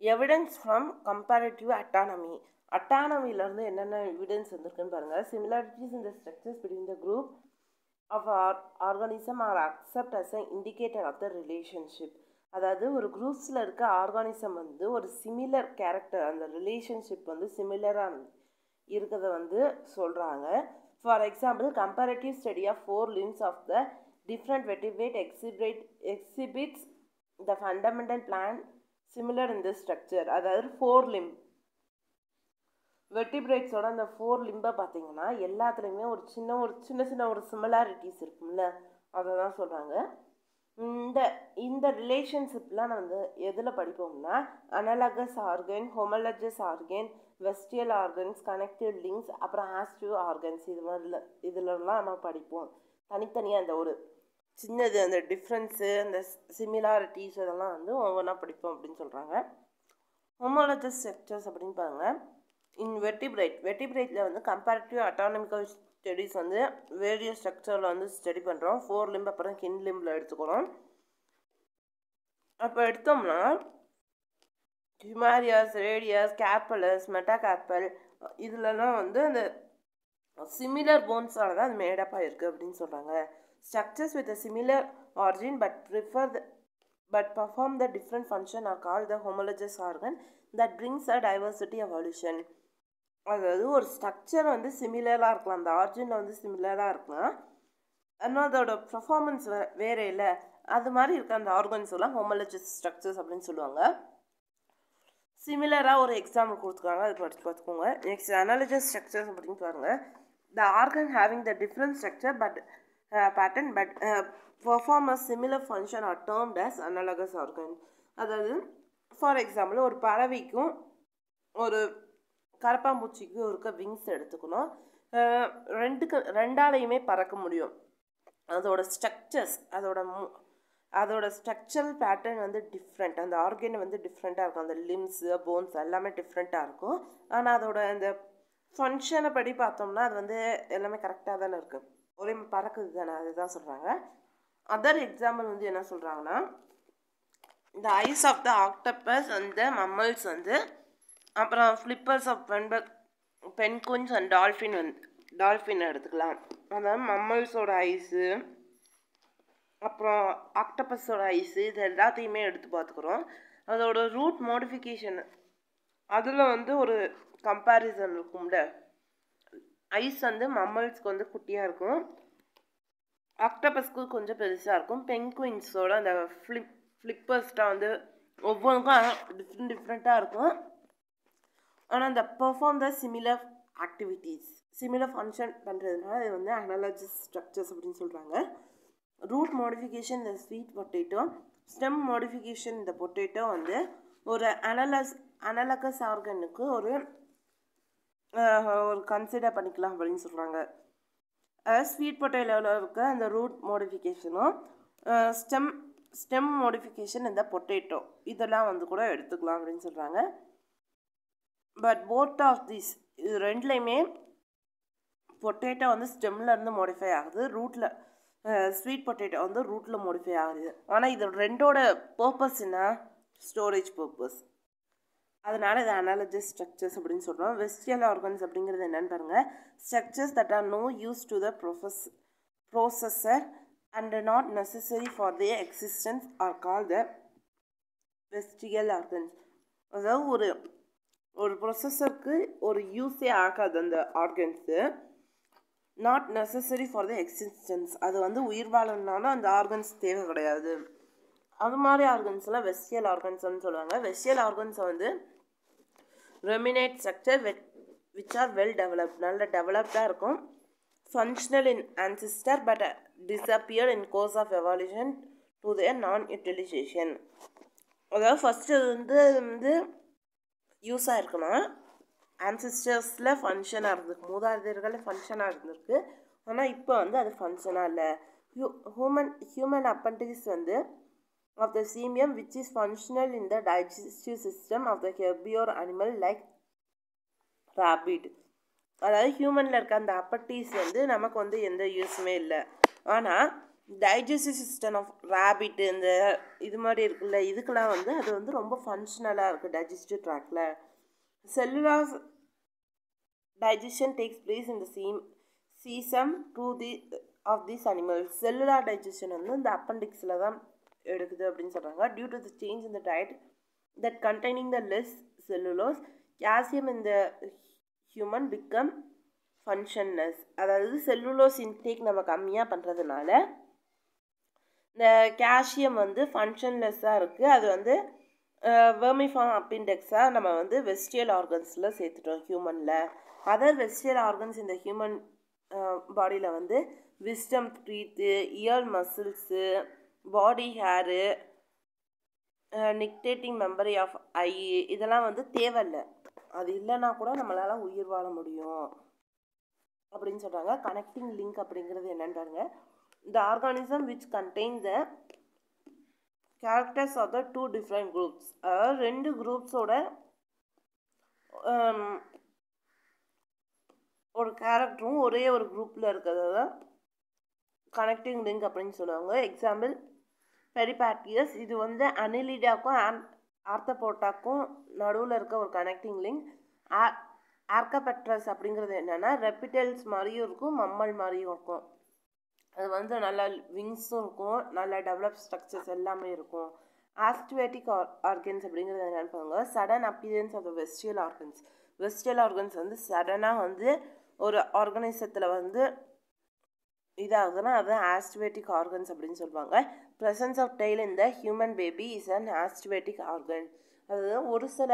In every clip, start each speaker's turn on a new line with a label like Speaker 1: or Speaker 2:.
Speaker 1: evidence from comparative anatomy அட்டானமிலேருந்து என்னென்ன evidence வந்திருக்குன்னு பாருங்கள் சிமிலாரிட்டிஸ் இந்த structures between the group of or organism are accept as a indicator of the relationship அதாவது ஒரு குரூப்ஸில் இருக்க ஆர்கானிசம் வந்து ஒரு சிமிலர் கேரக்டர் அந்த ரிலேஷன்ஷிப் வந்து சிமிலராக இருக்கிறத வந்து சொல்கிறாங்க for example comparative study of four limbs of the different வெட்டிவேட் exhibit exhibits the fundamental plan similar இந்த ஸ்ட்ரக்சர் அதாவது ஃபோர் லிம் வெட்டிபிரேட்ஸோட அந்த ஃபோர் லிம்பை பார்த்தீங்கன்னா எல்லாத்துலேயுமே ஒரு சின்ன ஒரு சின்ன சின்ன ஒரு சிமிலாரிட்டிஸ் இருக்கும்ல அதை தான் சொல்கிறாங்க இந்த இந்த ரிலேஷன்ஷிப்லாம் வந்து எதில் படிப்போம்னா analogous organ homologous organ vestigial organs connective links அப்புறம் ஆஸ்டிவ் ஆர்கன்ஸ் இது மாதிரில இதிலலாம் நம்ம படிப்போம் தனித்தனியாக அந்த ஒரு சின்னது அந்த டிஃப்ரென்ஸு அந்த சிமிலாரிட்டிஸ் இதெல்லாம் வந்து ஒவ்வொன்றா படிப்போம் அப்படின்னு சொல்கிறாங்க ஹோமோலஜஸ் ஸ்ட்ரக்சர்ஸ் அப்படின்னு பாருங்க இன் வெட்டிபிரைட் வெட்டிபிரைட்டில் வந்து கம்பேரிட்டிவ் அட்டானமிக்கல் ஸ்டடீஸ் வந்து வேரியஸ் ஸ்ட்ரக்சரில் வந்து ஸ்டடி பண்ணுறோம் ஃபோர் லிம்ப் அப்புறம் கின் லிம்பில் எடுத்துக்கிறோம் அப்போ எடுத்தோம்னா ஹிமாரியாஸ் ரேடியஸ் கேப்பலஸ் மெட்டாகார்பல் இதுலலாம் வந்து அந்த சிமிலர் போன்ஸால தான் அது மேடப்பாக இருக்குது அப்படின்னு சொல்கிறாங்க structures with similar origin but prefer the but perform the different function are call the homologous organ that brings a diversity evolution அதாவது ஒரு ஸ்ட்ரக்சர் வந்து சிமிலராக இருக்கலாம் அந்த ஆர்ஜினில் வந்து சிமிலராக இருக்கலாம் ஆனால் அதோட பர்ஃபார்மன்ஸ் வே வேறு இல்லை அது மாதிரி இருக்க அந்த ஆர்கன்ஸ் எல்லாம் ஹோமோலஜஸ் ஸ்ட்ரக்சர்ஸ் அப்படின்னு சொல்லுவாங்க சிமிலராக ஒரு எக்ஸாம்பிள் கொடுத்துருக்காங்க அது படிச்சு பார்த்துக்கோங்க நெக்ஸ்ட் அனாலஜஸ் ஸ்ட்ரக்சர்ஸ் அப்படின்னு பாருங்க the organ having the different structure but pattern but perform a similar function are termed as analogous organ அதாவது ஃபார் எக்ஸாம்பிள் ஒரு பறவைக்கும் ஒரு கரப்பாம்பூச்சிக்கும் இருக்க விங்ஸ் எடுத்துக்கணும் ரெண்டுக்கு ரெண்டாலையுமே பறக்க முடியும் அதோட ஸ்ட்ரக்சர்ஸ் அதோட மு அதோட ஸ்ட்ரக்சரல் பேட்டர்ன் வந்து டிஃப்ரெண்ட் அந்த ஆர்கன் வந்து டிஃப்ரெண்ட்டாக இருக்கும் அந்த லிம்ஸு போன்ஸ் எல்லாமே டிஃப்ரெண்ட்டாக இருக்கும் ஆனால் அதோட அந்த ஃபங்க்ஷனை படி பார்த்தோம்னா அது வந்து எல்லாமே கரெக்டாக தானே இருக்குது ஒரே பறக்குது தானே அதுதான் சொல்கிறாங்க அதர் எக்ஸாம்பிள் வந்து என்ன சொல்கிறாங்கன்னா இந்த eyes of the octopus and the mammals வந்து அப்புறம் ஃப்ளிப்பர்ஸ் ஆஃப் பென்பக் பென்குன்ஸ் அண்ட் டால்ஃபின் வந்து டால்ஃபின் எடுத்துக்கலாம் அதாவது மம்மல்ஸோட ஐஸு அப்புறம் ஆக்டபஸோட ஐஸு இது எல்லாத்தையுமே எடுத்து பார்த்துக்குறோம் அதோட ரூட் மோடிஃபிகேஷன் அதில் வந்து ஒரு கம்பேரிசன் இருக்கும்ல ஐஸ் வந்து மம்மல்ஸ்க்கு வந்து குட்டியாக இருக்கும் ஆக்டபஸ்க்கு கொஞ்சம் பெருசாக இருக்கும் பென்குயின்ஸோட அந்த ஃப்ளிப் ஃப்ளிப்பர்ஸ்டாக வந்து ஒவ்வொன்றுக்கும் டிஃப்ரெண்ட் டிஃப்ரெண்ட்டாக இருக்கும் ஆனால் அந்த perform the similar activities similar function பண்ணுறதுனால இது வந்து அனாலஜிஸ் ஸ்ட்ரக்சர்ஸ் அப்படின்னு சொல்கிறாங்க ரூட் மாடிஃபிகேஷன் இந்த ஸ்வீட் பொட்டேட்டோ ஸ்டெம் மாடிஃபிகேஷன் இந்த பொட்டேட்டோ வந்து ஒரு அனலஸ் அனலகஸ் ஆர்கனுக்கு ஒரு ஒரு கன்சிடர் பண்ணிக்கலாம் அப்படின்னு சொல்கிறாங்க அதாவது ஸ்வீட் பொட்டேட்டோவில் இருக்க அந்த ரூட் மாடிஃபிகேஷனும் ஸ்டெம் ஸ்டெம் மாடிஃபிகேஷன் இந்த பொட்டேட்டோ இதெல்லாம் வந்து கூட எடுத்துக்கலாம் அப்படின்னு சொல்கிறாங்க பட் போத் ஆஃப் திஸ் இது ரெண்டுலேயுமே பொட்டேட்டோ வந்து ஸ்டெம்லேருந்து மாடிஃபை ஆகுது ரூட்டில் ஸ்வீட் பொட்டேட்டோ வந்து ரூட்டில் மாடிஃபை ஆகுது ஆனால் இது ரெண்டோட பர்பஸ் என்ன ஸ்டோரேஜ் பர்பஸ் அதனால் இது அனாலஜிஸ் ஸ்ட்ரக்சர்ஸ் அப்படின்னு சொல்கிறோம் வெஸ்டியல் ஆர்கன்ஸ் அப்படிங்கிறது என்னென்னு பாருங்கள் structures that are no use to the ப்ரொஃபஸ் processor and not necessary for the existence are call the vestigial organs அதாவது ஒரு ஒரு ப்ரொசஸருக்கு ஒரு யூஸே ஆகாது அந்த organs not necessary for the existence அது வந்து உயிர் வாழணுனாலும் அந்த ஆர்கன்ஸ் தேவை கிடையாது அது மாதிரி ஆர்கன்ஸ்லாம் வெஸ்டியல் ஆர்கன்ஸ்னு சொல்லுவாங்க வெஸ்டியல் ஆர்கன்ஸை வந்து ரெமினேட் ஸ்ட்ரக்சர் வெட் விச் ஆர் வெல் டெவலப்ட் நல்ல டெவலப்டாக இருக்கும் functional in ancestor but disappear in course of evolution to the non utilization அதாவது ஃபஸ்ட்டு வந்து வந்து யூஸாக இருக்கணும் ஆன்சிஸ்டர்ஸில் ஃபங்க்ஷனாக இருந்திருக்கு மூதாதையர்கள் ஃபங்க்ஷனாக இருந்திருக்கு ஆனால் இப்போ வந்து அது ஃபங்க்ஷனாக இல்லை ஹியூ ஹூமன் ஹியூமன் அப்பண்டிஸ் வந்து of the caecum which is functional in the digestive system of the herbivore animal like rabbit அதாவது ஹியூமனில் இருக்க அந்த அப்பட்டீஸ் வந்து நமக்கு வந்து எந்த யூஸுமே இல்லை ஆனால் டைஜஸ்டிவ் சிஸ்டம் ஆஃப் ரேபிட் இந்த இது மாதிரி இருக்குல்ல இதுக்கெல்லாம் வந்து அது வந்து ரொம்ப ஃபங்க்ஷனலாக இருக்குது டைஜஸ்டிவ் ட்ராக்ல cellular digestion takes place in the same season to the of these animals cellular digestion வந்து இந்த அப்பண்டிக்ஸில் தான் எடுக்குது அப்படின்னு சொல்கிறாங்க due to the change in the diet that containing the less cellulose calcium in the human become functionless அதாவது cellulose intake நம்ம கம்மியாக பண்ணுறதுனால இந்த கால்சியம் வந்து ஃபங்க்ஷன்லெஸ்ஸாக இருக்குது அது வந்து வேர்மிஃபார்ம் அப்பிண்டெக்ஸாக நம்ம வந்து வெஸ்டியல் ஆர்கன்ஸில் சேர்த்துட்டோம் ஹியூமனில் அதர் வெஸ்டியல் ஆர்கன்ஸ் இந்த ஹியூமன் பாடியில் வந்து விஸ்டம் ட்ரீத்து ear muscles body hair nictitating membrane of eye இதெல்லாம் வந்து தேவையில்ல அது இல்லைன்னா கூட நம்மளால் உயிர் வாழ முடியும் அப்படின்னு சொல்கிறாங்க கனெக்டிங் லிங்க் அப்படிங்கிறது என்னன்னு பாருங்க இந்த organism which contain the characters of the two different groups அதாவது ரெண்டு குரூப்ஸோட ஒரு கேரக்டரும் ஒரே ஒரு குரூப்பில் இருக்கிறது தான் கனெக்டிங் லிங்க் அப்படின்னு சொல்லுவாங்க எக்ஸாம்பிள் பெரிபாட்டியஸ் இது வந்து அனிலிடாக்கும் ஆன் ஆர்த்தபோட்டாக்கும் நடுவில் இருக்க ஒரு கனெக்டிங் லிங்க் ஆ ஆர்கபெட்ரஸ் அப்படிங்கிறது என்னென்னா ரெப்பிட்டல்ஸ் மாதிரியும் இருக்கும் மம்மல் மாதிரியும் இருக்கும் அது வந்து நல்லா விங்ஸும் இருக்கும் நல்லா டெவலப் ஸ்ட்ரக்சர்ஸ் எல்லாமே இருக்கும் ஆஸ்டிவேட்டிக் ஆர் ஆர்கன்ஸ் அப்படிங்கிறது என்னென்னு பாருங்க sudden appearance of the vestigial organs vestigial organs வந்து சடனாக வந்து ஒரு ஆர்கனைசத்தில் வந்து இதாகுதுன்னா அது ஆஸ்டிவேட்டிக் ஆர்கன்ஸ் அப்படின்னு சொல்லுவாங்க ப்ரெசன்ஸ் ஆஃப் டெய்ல் இந்த human baby is an atavistic organ அதாவது ஒரு சில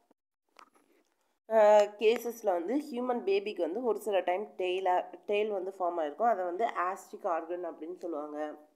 Speaker 1: கேசஸில் வந்து ஹியூமன் பேபிக்கு வந்து ஒரு சில டைம் டெய்லாக டெய்ல் வந்து ஃபார்ம் ஆகிருக்கும் அதை வந்து ஆஸ்டிக் ஆர்கன் அப்படின்னு சொல்லுவாங்க